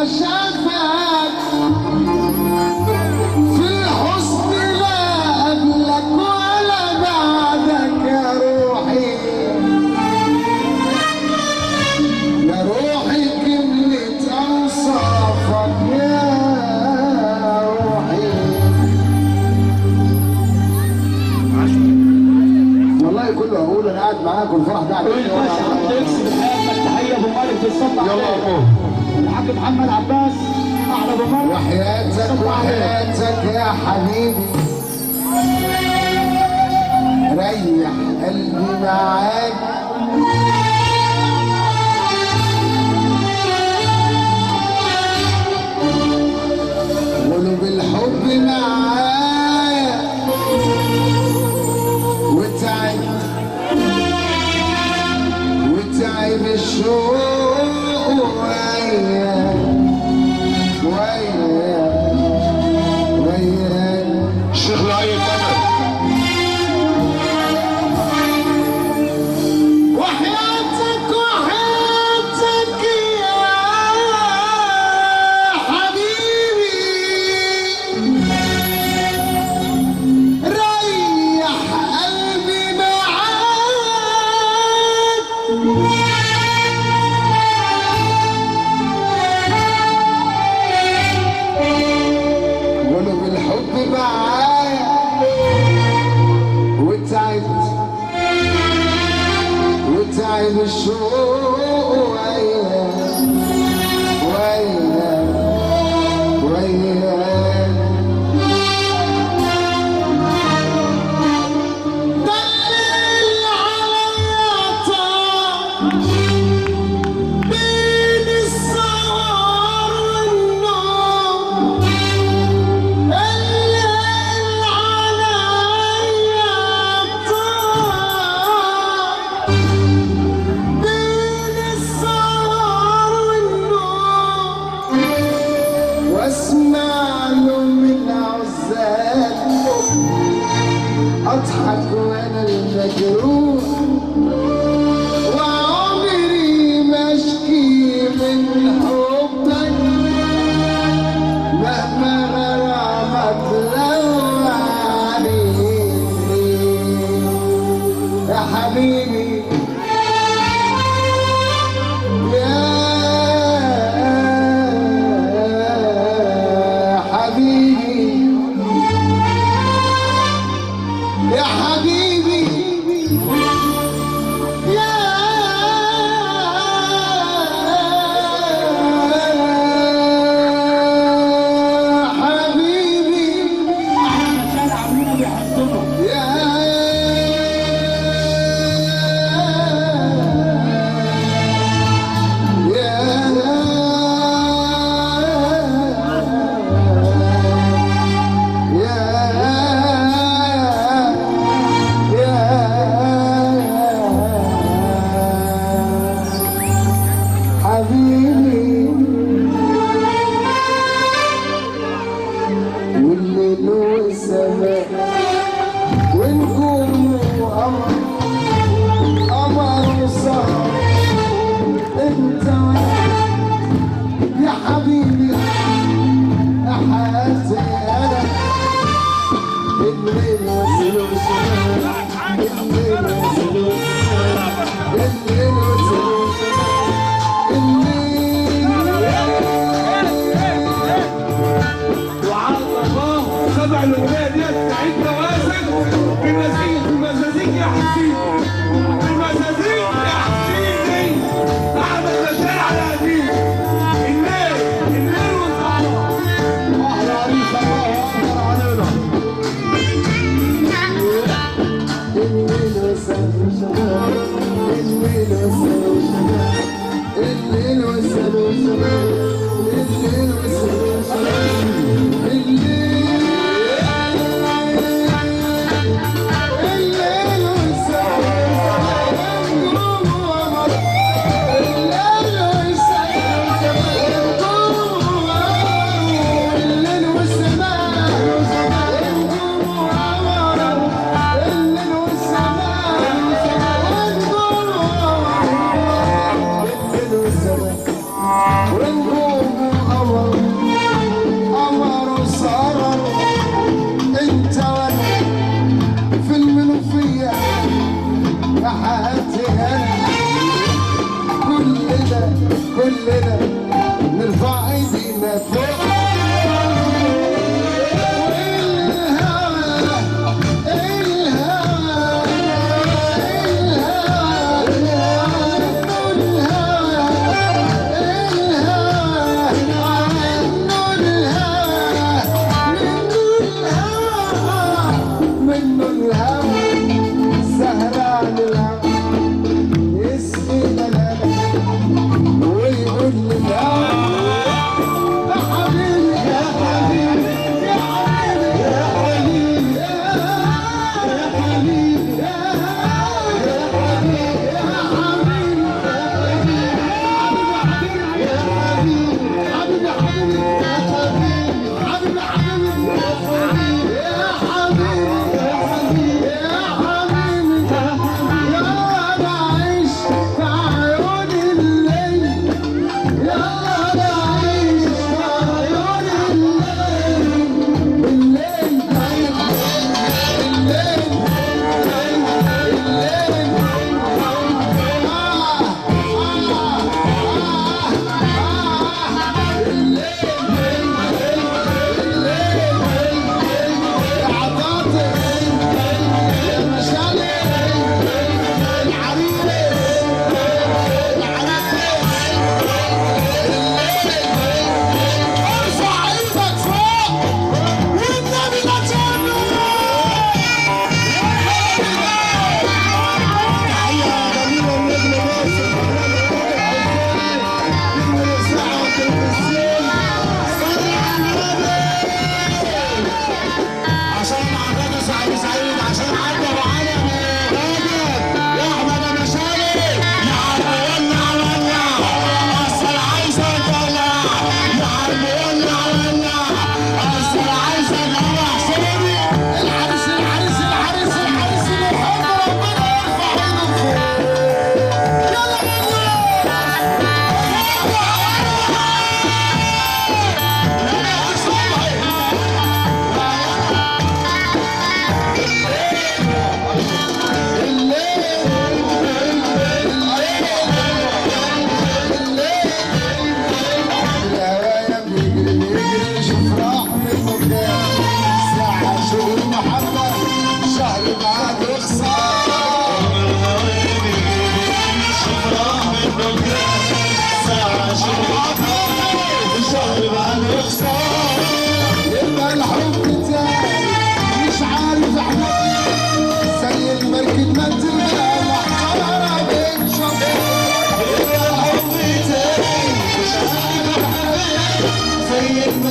شافك في الحسن لا قبلك ولا بعدك يا روحي يا روحي كملت أوصافك يا روحي والله كله أقول أنا قاعد معاكم الفرح ده قول عجبني باشا حمد يكسب الحياه تحيه ابو مالك في الصف يلا الحاج محمد عباس احلى ابو مالك وحياتك وحياتك يا حبيبي ريح قلبي معاك قولوا بالحب معايا وتعب وتعب الشوق وياك وياك وياك الشيخ لؤي كمل وحياتك وحياتك يا حبيبي ريح قلبي معاك قولوا بالحب معايا وتعبت وتعب الشوق وياك وياك وياك دلل عليا طار بين السهر والنوم دلل عليا طار بين السهر والنوم واسمع له من عزال اضحك وانا المجروح وعمري ما اشكي من حبك مهما غرامك لو عليني يا حبيبي يا حبيبي يا حبيبي يا حبيبي احلى رجاله عاملين بيحطوا يا حبيبي والليل والسماء ونجوم وقمر قمر وسهر انت وأنا يا حبيبي يا حياتي انا الليل والسماء الليل والسماء الليل والسماء الليل وعلى الله سبع الاغنيه ديت تعيد توازن بالمزيج بالمزازيك يا حسين بالمزازيك يا حسين احمد بشار على قديم الليل الليل والسهر احلى عريس الله اكبر علينا الليل والسماء الليل والسماء الليل والسماء الليل والسماء الليل الليل والسماء نجوم وقمر الليل والسماء نجوم وقمر الليل والسماء نجوم وقمر الليل والسماء نجوم وقمر الليل والسماء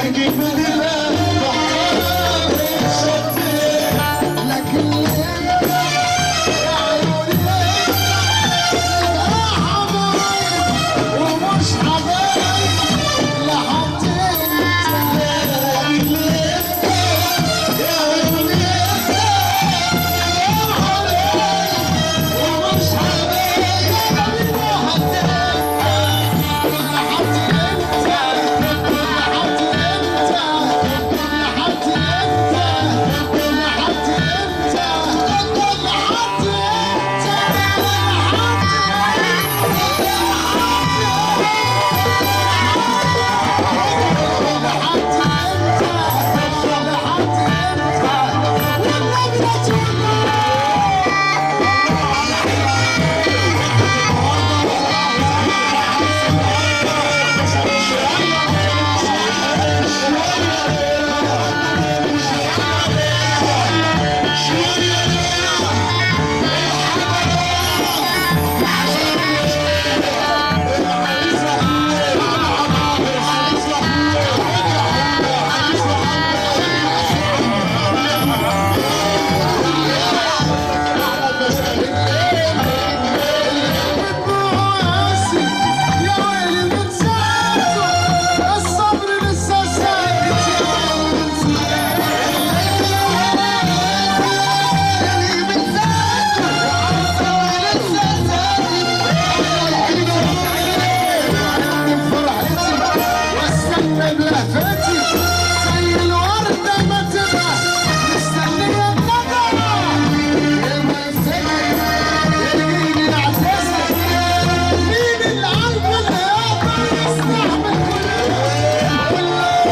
اجيب دماغ لكن ليه يا عيوني ليه يا حبايب ومش حبايب لحد انت ليه يا عيوني ليه يا حبايب ومش حبايب لحد الصبر لسه ساكت واستنى بلهفتي زي الوردة ما تبقى مستنية الندى يلما يفتكر يلقيني نعتذر مين القلب اللي يقدر يستحمل كل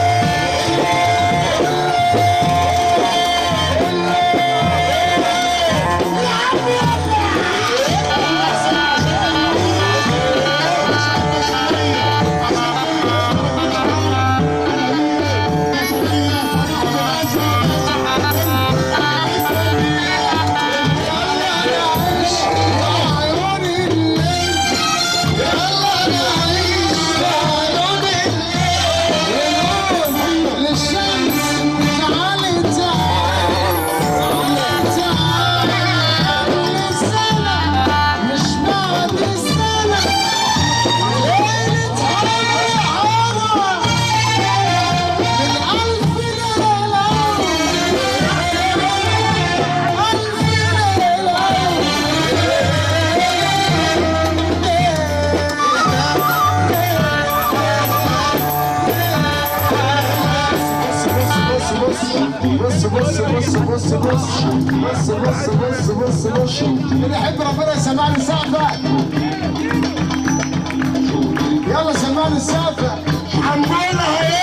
بص بص بص بص بص بص بص بص بص بص اللي يحب ربنا يسمعني السقفة يلا سمعني السقفة عندنا هي